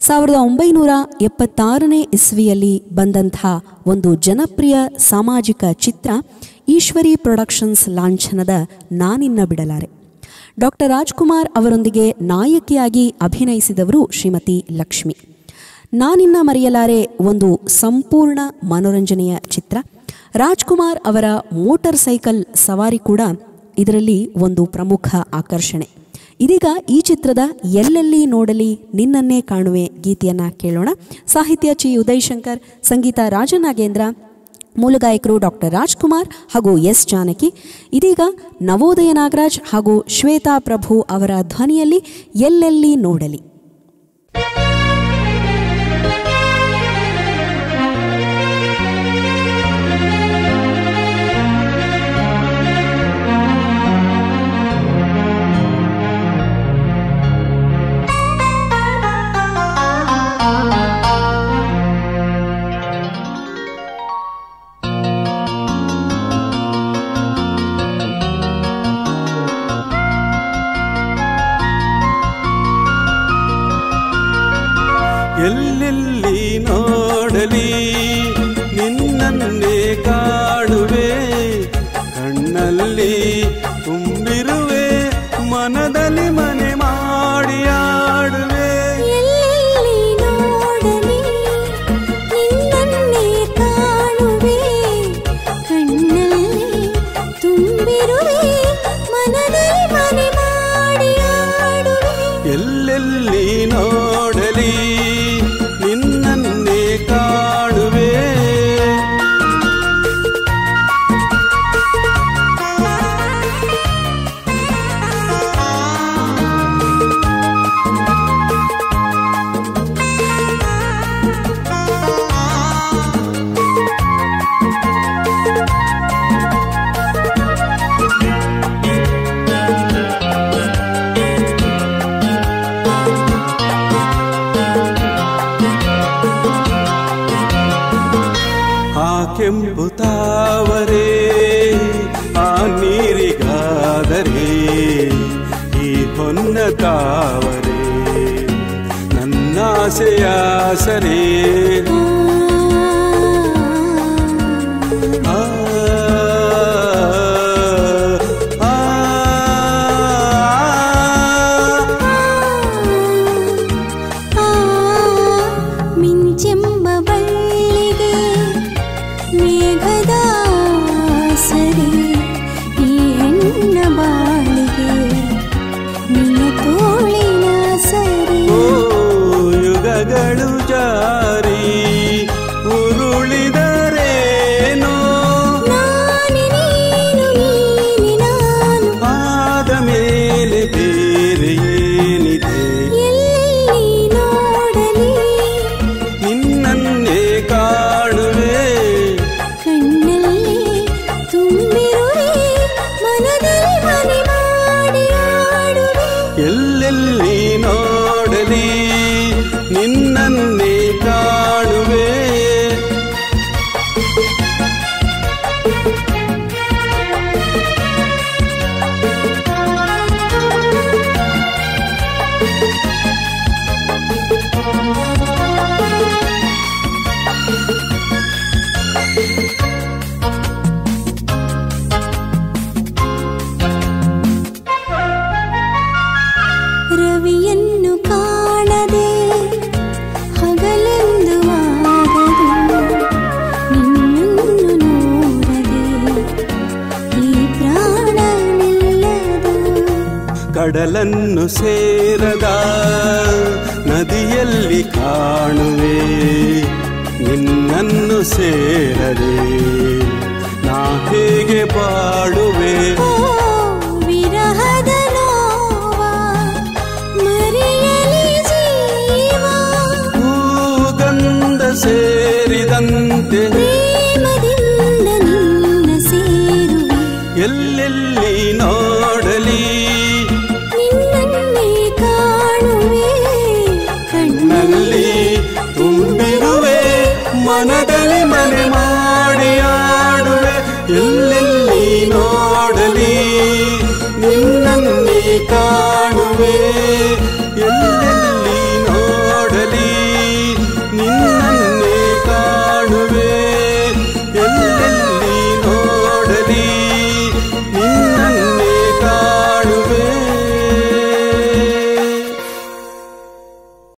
ಸಾವಿರದ ಒಂಬೈನೂರ ಎಪ್ಪತ್ತಾರನೇ ಇಸ್ವಿಯಲ್ಲಿ ಬಂದಂಥ ಒಂದು ಜನಪ್ರಿಯ ಸಾಮಾಜಿಕ ಚಿತ್ರ ಈಶ್ವರಿ ಪ್ರೊಡಕ್ಷನ್ಸ್ ಲಾಂಛನದ ನಾನಿನ್ನ ಬಿಡಲಾರೆ ಡಾಕ್ಟರ್ ರಾಜ್ಕುಮಾರ್ ಅವರೊಂದಿಗೆ ನಾಯಕಿಯಾಗಿ ಅಭಿನಯಿಸಿದವರು ಶ್ರೀಮತಿ ಲಕ್ಷ್ಮಿ ನಾನಿನ್ನ ಮರೆಯಲಾರೆ ಒಂದು ಸಂಪೂರ್ಣ ಮನೋರಂಜನೆಯ ಚಿತ್ರ ರಾಜ್ಕುಮಾರ್ ಅವರ ಮೋಟಾರ್ ಸೈಕಲ್ ಸವಾರಿ ಕೂಡ ಇದರಲ್ಲಿ ಒಂದು ಪ್ರಮುಖ ಆಕರ್ಷಣೆ ಇದೀಗ ಈ ಚಿತ್ರದ ಎಲ್ಲೆಲ್ಲಿ ನೋಡಲಿ ನಿನ್ನನ್ನೇ ಕಾಣುವೆ ಗೀತೆಯನ್ನ ಕೇಳೋಣ ಸಾಹಿತ್ಯ ಚಿ ಉದಯ್ ಶಂಕರ್ ಸಂಗೀತ ರಾಜನಾಗೇಂದ್ರ ಮೂಲಗಾಯಕರು ಡಾಕ್ಟರ್ ರಾಜ್ಕುಮಾರ್ ಹಾಗೂ ಎಸ್ ಜಾನಕಿ ಇದೀಗ ನವೋದಯ ನಾಗರಾಜ್ ಹಾಗೂ ಶ್ವೇತಾ ಪ್ರಭು ಅವರ ಧ್ವನಿಯಲ್ಲಿ ಎಲ್ಲೆಲ್ಲಿ ನೋಡಲಿ ಎಲ್ಲೆಲ್ಲಿ ನೋಡಲಿ ನಿನ್ನನ್ನೇ ಕಾಣುವೆ ಕಣ್ಣಲ್ಲಿ ತುಂಬಿರುವೆ ಮನದಲ್ಲಿ ಮನೆ ಮಾಡಿ ಆಡುವೆ ಎಲ್ಲೆಲ್ಲಿ ನೋಡಲಿ ನಿನ್ನನ್ನೇ ಕಾಣುವೆ ಕಣ್ಣಲ್ಲಿ ತುಂಬಿರುವೆ ಮನದಲ್ಲಿ ಮನೆ ಮಾಡಿ ಆಡುವೆ ಎಲ್ಲೆಲ್ಲಿ ನೋಡಲಿ ನಿನ್ನನ್ನೇ ಕಾಣುವೆ ಆ ಕೆಂಪು ತಾವರೆ ಆ ನೀರಿಗಾದರೆ ಈ ಹೊನ್ನ ತಾವರೆ ನನ್ನಾಸೆಯ ಸರೆ ಆ, ಆ, ಆ ಮಿಂಚೆಂಬ ಬಳ್ಳಿಗೆ ಮೇಘದ ಸರಿ ಈ ಹೆಣ್ಣ ಬಾಳಿಗೆ ನಿನ್ನ ತೋಳಿನ ಸರಿ ಓ ಯುಗಗಳು ಜಾರಿ ಉರುಳಿದರೇನೋ ನಾನಿ ನೀನು ನೀನೆ ನಾನು ಆದ ಮೇಲೆ ಬೇರೆ ಏನಿದೆ ಎಲ್ಲಿ ನೋಡಲಿ ನಿನ್ನನ್ನೇ ಕಾಣುವೆ ಕಣ್ಣಲ್ಲಿ ತುಂಬಿರುವೆ ಮನದಲ್ಲಿ ಮನೆ ಮಾಡಿ ಆಡುವೆ ಎಲ್ಲೆಲ್ಲಿ ನೋಡಲಿ ನಿನ್ನನ್ನೇ ಕಾಣುವೆ ರವಿಯನ್ನು ಕಾಣದೆ ಹಗಲೆಂದು ಆಗದು ನಿನ್ನನ್ನು ನೋಡದೆ ಈ ಪ್ರಾಣ ನಿಲ್ಲದು ಕಡಲನ್ನು ಸೇರದ ನದಿಯಲ್ಲಿ ಕಾಣುವೆ ನಿನ್ನನ್ನು ಸೇರದೆ ನಾ ಹೇಗೆ ಬಾಳುವೆ ಓ ವಿರಹದ ನೋವ ಮರೆಯಲಿ ಜೀವ ಹೂಗಂಧ ಸೇರಿದಂತೆ ಪ್ರೇಮದಿಂದ ನಿನ್ನ ಸೇರುವೆ ಎಲ್ಲೆಲ್ಲಿ ನೋಡಲಿ ನಿನ್ನನ್ನೇ ಕಾಣುವೆ ನಲ್ಲಿ ತುಂಬಿರುವೆ ಮನದಲ್ಲಿ ಮನೆ ಮಾಡಿ ಆಡುವೆ ಎಲ್ಲೆಲ್ಲಿ ನೋಡಲಿ ನಿನ್ನನ್ನೇ ಕಾಣುವೆ